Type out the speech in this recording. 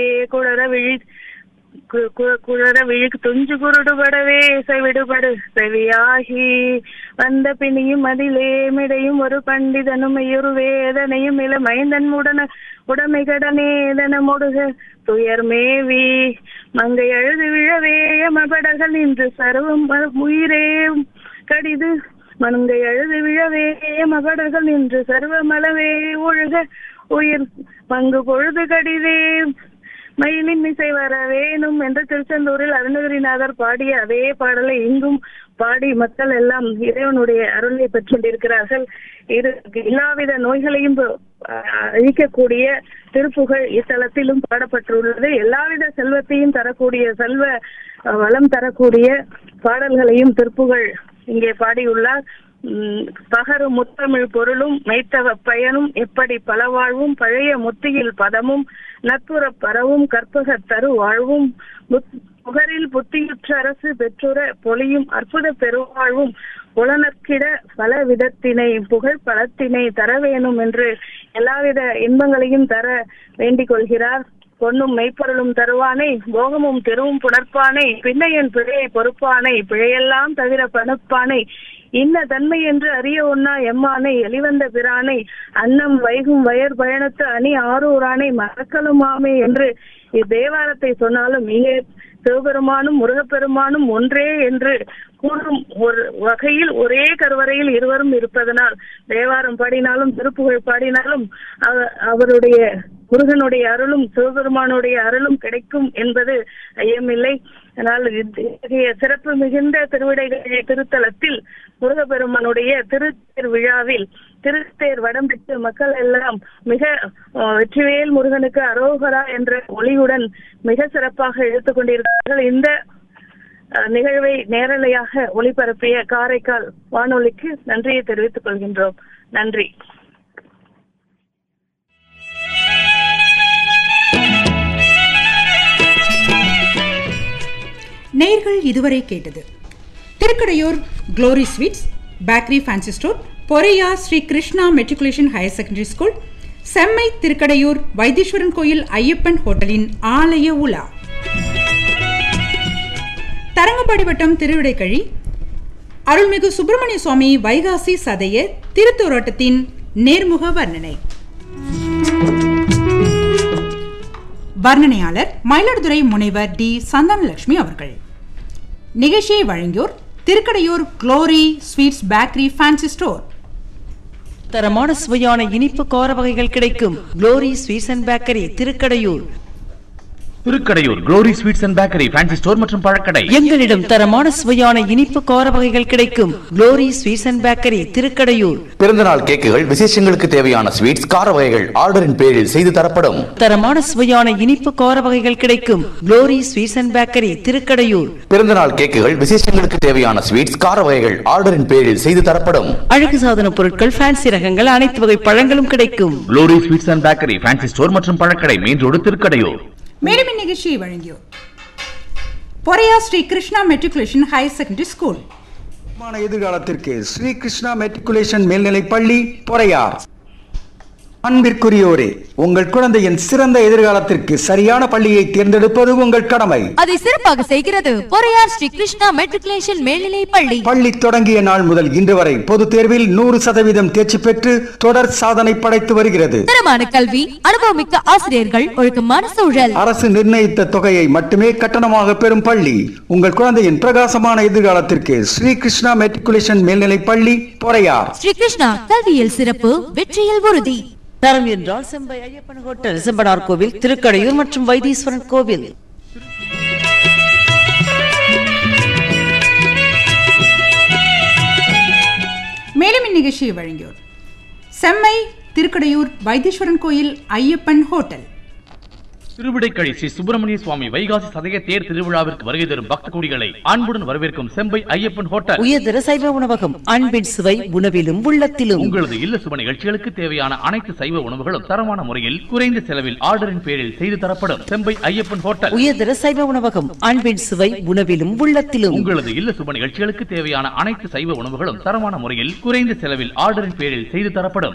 குளர விழி கு- கு- குளர விழி துஞ்சு குருடுபடவே விடுபடு செவியாகி வந்த பிணியும் அதிலே மிடையும் ஒரு பண்டிதனும் ஐயொரு வேதனையும் இள மைந்தன் உடன உடமை கடனேதன முடுக துயர் மேவி மங்கை அழுது விழவே மபடர்கள் நின்று சர்வம் ம- உயிரே கடிது மங்கை அழுது விழவே மகடர்கள் நின்று சர்வ மலவே ஒழுக உயிர் பங்கு பொழுது கடிதே மயிலின் இசை வர வேணும் என்று திருச்செந்தூரில் அருணகிரிநாதர் பாடிய அதே பாடலை இங்கும் பாடி மக்கள் எல்லாம் இறைவனுடைய அருளை பெற்றுக்கொண்டிருக்கிறார்கள் இரு எல்லாவித நோய்களையும் அஹ், அழிக்கக்கூடிய திருப்புகழ் இத்தலத்திலும் பாடப்பட்டுள்ளது எல்லாவித செல்வத்தையும் தரக்கூடிய செல்வ அஹ், வளம் தரக்கூடிய பாடல்களையும் திருப்புகழ் இங்கே பாடியுள்ளார் உம், பகரு முத்தமிழ் பொருளும் மெய்த்தவ பயனும் எப்படி பலவாழ்வும் பழைய முத்தியில் பதமும் நட்புறப் பரவும் கற்பக தரு வாழ்வும் புத்- புகரில் புத்தியுற்ற அரசு பெற்றுற பொலியும் அற்புத பெருவாழ்வும் புலனர்க்கிட பல விதத்தினை புகழ் பலத்தினை தர வேணும் என்று எல்லாவித இன்பங்களையும் தர வேண்டிக் கொள்கிறார் பொன்னும் மெய்ப்பொருளும் தருவானை போகமும் தெருவும் புணர்ப்பானை பின்னையன் பிழையை பொறுப்பானை பிழையெல்லாம் தவிர பணப்பானை இன்ன தன்மை என்று அறிய ஒண்ணா எம்மானை எளிவந்த பிரானை அன்னம் வைகும் வயர் பயணத்து அணி ஆரூரானை மறக்கலுமாமே என்று இத்தேவாரத்தை சொன்னாலும் இங்கே சிவபெருமானும் முருகப்பெருமானும் ஒன்றே என்று கூறும் ஒரு வகையில் ஒரே கருவறையில் இருவரும் இருப்பதனால் தேவாரம் பாடினாலும் திருப்புகழ் பாடினாலும் அவ- அவருடைய முருகனுடைய அருளும் சிவபெருமானுடைய அருளும் கிடைக்கும் என்பது ஐயமில்லை அதனால் இத்தகைய சிறப்பு மிகுந்த திருவிடைகள் திருத்தலத்தில் முருகப்பெருமானுடைய திருத்தேர் விழாவில் திருத்தேர் வடம் பெற்று மக்கள் எல்லாம் மிக அஹ், வெற்றிவேல் முருகனுக்கு அரோகரா என்ற ஒளியுடன் மிக சிறப்பாக எடுத்துக் கொண்டிருக்கிறார்கள் இந்த அஹ், நிகழ்வை நேரலையாக ஒளிபரப்பிய காரைக்கால் வானொலிக்கு நன்றியை தெரிவித்துக் கொள்கின்றோம் நன்றி நேர்கள் இதுவரை கேட்டது Thirukkadaiyur glory sweets bakery fancy store Poraiya Sri Krishna matriculation higher secondary school செம்மை திருக்கடையூர் வைத்தீஸ்வரன் கோயில் ஐயப்பன் ஹோட்டலின் ஆலய உலா தரங்கம்பாடி வட்டம் திருவிடைக்கழி அருள்மிகு சுப்பிரமணிய சுவாமி வைகாசி சதய திருத்தோரோட்டத்தின் நேர்முக வர்ணனை வர்ணனையாளர் மயிலாடுதுறை முனைவர் டி சந்தானலட்சுமி அவர்கள் நிகழ்ச்சியை வழங்கியோர் Thirukkadaiyur glory sweets bakery fancy store தரமான சுவையான இனிப்பு கார வகைகள் கிடைக்கும் glory sweets and bakery Thirukkadaiyur Thirukkadaiyur glory sweets and bakery fancy store மற்றும் பழக்கடை எங்களிடம் தரமான சுவையான இனிப்பு கார வகைகள் கிடைக்கும் glory sweets and bakery Thirukkadaiyur பிறந்தநாள் கேக்குகள் விசேஷங்களுக்கு தேவையான ஸ்வீட்ஸ் கார வகைகள் ஆர்டரின் பேரில் செய்து தரப்படும் தரமான சுவையான இனிப்பு கார வகைகள் கிடைக்கும் glory sweets and bakery Thirukkadaiyur பிறந்தநாள் கேக்குகள் விசேஷங்களுக்கு தேவையான ஸ்வீட்ஸ் கார வகைகள் ஆர்டரின் பேரில் செய்து தரப்படும் அழகு சாதன பொருட்கள் ஃபேன்சி ரகங்கள் அனைத்து வகை பழங்களும் கிடைக்கும் glory sweets and bakery fancy store மற்றும் பழக்கடை மெயின் ரோடு திருக்கடையூர் மேலும் இந்நிகழ்ச்சியை வழங்கியோர் Poraiya Sri Krishna matriculation higher secondary school மான எதிர்காலத்திற்கு ஸ்ரீ கிருஷ்ணா மெட்ரிகுலேஷன் மேல்நிலைப் பள்ளி பொறையார் அன்பிற்குரியோரே உங்கள் குழந்தையின் சிறந்த எதிர்காலத்திற்கு சரியான பள்ளியை தேர்ந்தெடுப்பது உங்கள் கடமை அதை சிறப்பாக செய்கிறது பொறையார் ஸ்ரீ கிருஷ்ணா மெட்ரிகுலேஷன் மேல்நிலை பள்ளி பள்ளி தொடங்கிய நாள் முதல் இன்று வரை பொதுத் தேர்வில் நூறு சதவீதம் தேர்ச்சி பெற்று தொடர் சாதனை படைத்து வருகிறது தரமான கல்வி அனுபவமிக்க ஆசிரியர்கள் ஒழுக்கமான சூழல் அரசு நிர்ணயித்த தொகையை மட்டுமே கட்டணமாக பெறும் பள்ளி உங்கள் குழந்தையின் பிரகாசமான எதிர்காலத்திற்கு ஸ்ரீ கிருஷ்ணா மெட்ரிகுலேஷன் மேல்நிலைப் பள்ளி பொறையார் ஸ்ரீ கிருஷ்ணா கல்வியில் சிறப்பு வெற்றியில் உறுதி தரம் என்றால் செம்பை ஐயப்பன் ஹோட்டல் செம்பனார் கோவில் திருக்கடையூர் மற்றும் வைத்தீஸ்வரன் கோவில் மேலும் இந்நிகழ்ச்சியை வழங்கியோர் செம்மை திருக்கடையூர் வைத்தீஸ்வரன் கோயில் ஐயப்பன் ஹோட்டல் திருவிடைக்கழி ஸ்ரீ சுப்பிரமணிய சுவாமி வைகாசி சதய தேர் திருவிழாவிற்கு வருகை தரும் பக்த கோடிகளை அன்புடன் வரவேற்கும் செம்பை ஐயப்பன் ஹோட்டல் உயர்தர சைவ உணவகம் அன்பின் சுவை உணவிலும் உள்ளத்திலும் உங்களது இல்ல சுப நிகழ்ச்சிகளுக்கு தேவையான அனைத்து சைவ உணவுகளும் தரமான முறையில் குறைந்த செலவில் ஆர்டரின் பேரில் செய்து தரப்படும் செம்பை ஐயப்பன் ஹோட்டல் உயர்தர சைவ உணவகம் அன்பின் சுவை உணவிலும் உள்ளத்திலும் உங்களது இல்ல சுப நிகழ்ச்சிகளுக்கு தேவையான அனைத்து சைவ உணவுகளும் தரமான முறையில் குறைந்த செலவில் ஆர்டரின் பேரில் செய்து தரப்படும்